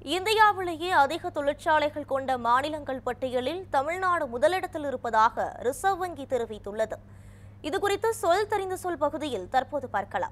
இந்தியாவிலேயே அதிக தொழிற்சாலைகள் கொண்ட மாநிலங்கள் பட்டியலில் தமிழ்நாடு முதலிடத்தில் இருப்பதாக ரிசர்வ் வங்கி தெரிவித்துள்ளது இதுகுறித்து சொல் தெரிந்த சொல் பகுதியில் தற்போது பார்க்கலாம்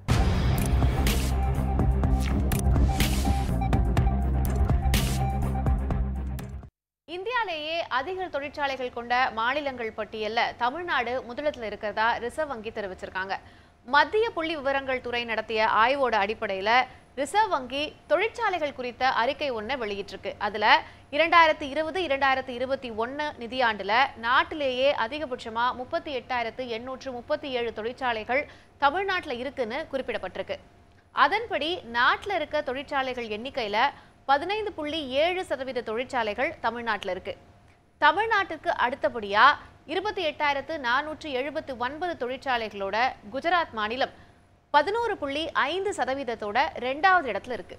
இந்தியாலேயே அதிக தொழிற்சாலைகள் கொண்ட மாநிலங்கள் பட்டியல்ல தமிழ்நாடு முதலிடத்துல இருக்கிறதா ரிசர்வ் வங்கி தெரிவிச்சிருக்காங்க மத்திய புள்ளி விவரங்கள் துறை நடத்திய ஆய்வோட அடிப்படையில ரிசர்வ் வங்கி தொழிற்சாலைகள் குறித்த அறிக்கை ஒன்றை வெளியிட்டிருக்கு அதுல இரண்டாயிரத்தி இருபது இரண்டாயிரத்தி இருபத்தி ஒன்னு நிதியாண்டுல நாட்டிலேயே அதிகபட்சமா முப்பத்தி எட்டாயிரத்து எண்ணூற்று முப்பத்தி ஏழு தொழிற்சாலைகள் தமிழ்நாட்டுல இருக்குன்னு குறிப்பிடப்பட்டிருக்கு அதன்படி நாட்டில் இருக்க தொழிற்சாலைகள் எண்ணிக்கையில பதினைந்து புள்ளி ஏழு சதவீத தொழிற்சாலைகள் தமிழ்நாட்டில் இருக்கு தமிழ்நாட்டுக்கு அடுத்தபடியா இருபத்தி எட்டாயிரத்து நானூற்று எழுபத்து ஒன்பது தொழிற்சாலைகளோட குஜராத் மாநிலம் பதினோரு புள்ளி ஐந்து சதவீதத்தோட ரெண்டாவது இடத்துல இருக்கு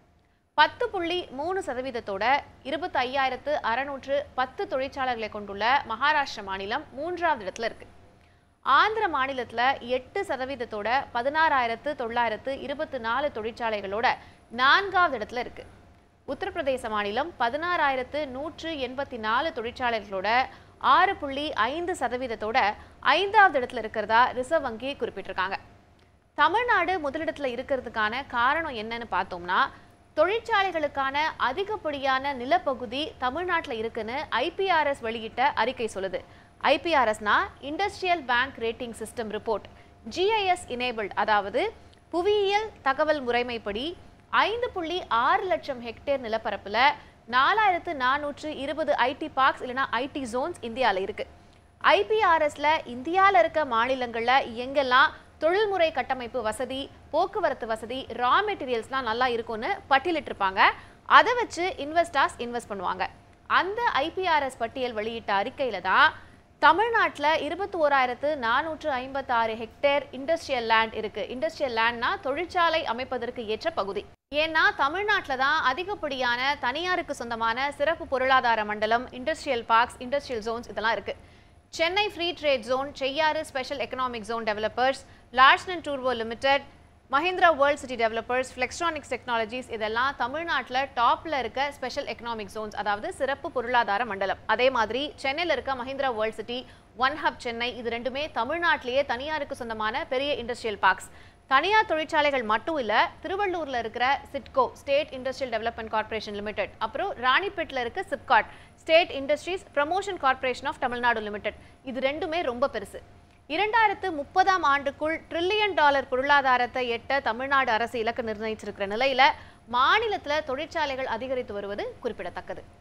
பத்து புள்ளி மூணு சதவீதத்தோட இருபத்தி ஐயாயிரத்து அறநூற்று பத்து தொழிற்சாலைகளை கொண்டுள்ள மகாராஷ்டிர மாநிலம் மூன்றாவது இடத்துல இருக்கு ஆந்திர மாநிலத்துல எட்டு சதவீதத்தோட பதினாறாயிரத்து தொள்ளாயிரத்து இருபத்தி நாலு தொழிற்சாலைகளோட நான்காவது இடத்துல இருக்கு உத்தரப்பிரதேச மாநிலம் பதினாறாயிரத்து நூற்று எண்பத்தி நாலு தொழிற்சாலைகளோட ஆறு புள்ளி ஐந்து சதவீதத்தோட ஐந்தாவது இடத்துல இருக்கிறதா ரிசர்வ் வங்கி குறிப்பிட்டிருக்காங்க தமிழ்நாடு முதலிடத்துல இருக்கிறதுக்கான காரணம் என்னன்னு பார்த்தோம்னா தொழிற்சாலைகளுக்கான அதிகப்படியான நிலப்பகுதி தமிழ்நாட்டில் இருக்குன்னு ஐபிஆர்எஸ் வெளியிட்ட அறிக்கை சொல்லுது ஐபிஆர்எஸ்னா industrial park rating system report GIS enabled அதாவது புவியியல் தகவல் முறைமைப்படி ஐந்து புள்ளி ஆறு லட்சம் ஹெக்டேர் நிலப்பரப்புல நாலாயிரத்து நானூற்று இருபது ஐடி பார்க்ஸ் இல்லைன்னா ஐடி ஜோன்ஸ் இந்தியாவில் இருக்கு ஐபிஆர்எஸ்ல இந்தியாவில் இருக்க மாநிலங்கள்ல எங்கெல்லாம் தொழில்முறை கட்டமைப்பு வசதி போக்குவரத்து வசதி ரா மெட்டீரியல்ஸ்லாம் நல்லா இருக்கும்னு பட்டியலிட்டிருப்பாங்க அதை வச்சு இன்வெஸ்டர்ஸ் இன்வெஸ்ட் பண்ணுவாங்க அந்த ஐபிஆர்எஸ் பட்டியல் வெளியிட்ட அறிக்கையில தான் தமிழ்நாட்டில் இருபத்தி ஓராயிரத்து நானூற்று ஐம்பத்தாறு ஹெக்டேர் இண்டஸ்ட்ரியல் லேண்ட் இருக்கு இண்டஸ்ட்ரியல் லேண்ட்னா தொழிற்சாலை அமைப்பதற்கு ஏற்ற பகுதி ஏன்னா தமிழ்நாட்டில் தான் அதிகப்படியான தனியாருக்கு சொந்தமான சிறப்பு பொருளாதார மண்டலம் இண்டஸ்ட்ரியல் பார்க்ஸ் இண்டஸ்ட்ரியல் ஜோன்ஸ் இதெல்லாம் இருக்கு Chennai free trade zone Cheyyar special economic zone developers Larsen Toubro limited Mahindra world city developers Flextronics technologies இதெல்லாம் தமிழ்நாட்டில் டாப்ல இருக்க ஸ்பெஷல் எக்கனாமிக் ஜோன்ஸ் அதாவது சிறப்பு பொருளாதார மண்டலம் அதே மாதிரி சென்னையில் இருக்க Mahindra world city one hub Chennai இது ரெண்டுமே தமிழ்நாட்டிலேயே தனியாருக்கு சொந்தமான பெரிய இண்டஸ்ட்ரியல் பார்க்ஸ் தனியார் தொழிற்சாலைகள் மட்டும் இல்ல திருவள்ளூர்ல இருக்கிற SIDCO state industrial development corporation limited அப்புறம் ராணிப்பேட்ல இருக்க SIPCOT state industries promotion corporation of Tamil Nadu limited இது ரெண்டுமே ரொம்ப பெருசு இரண்டாயிரத்து முப்பதாம் ஆண்டுக்குள் ட்ரில்லியன் டாலர் பொருளாதாரத்தை எட்ட தமிழ்நாடு அரசு இலக்கு நிர்ணயிச்சிருக்கிற நிலையில மாநிலத்துல தொழிற்சாலைகள் அதிகரித்து வருவது குறிப்பிடத்தக்கது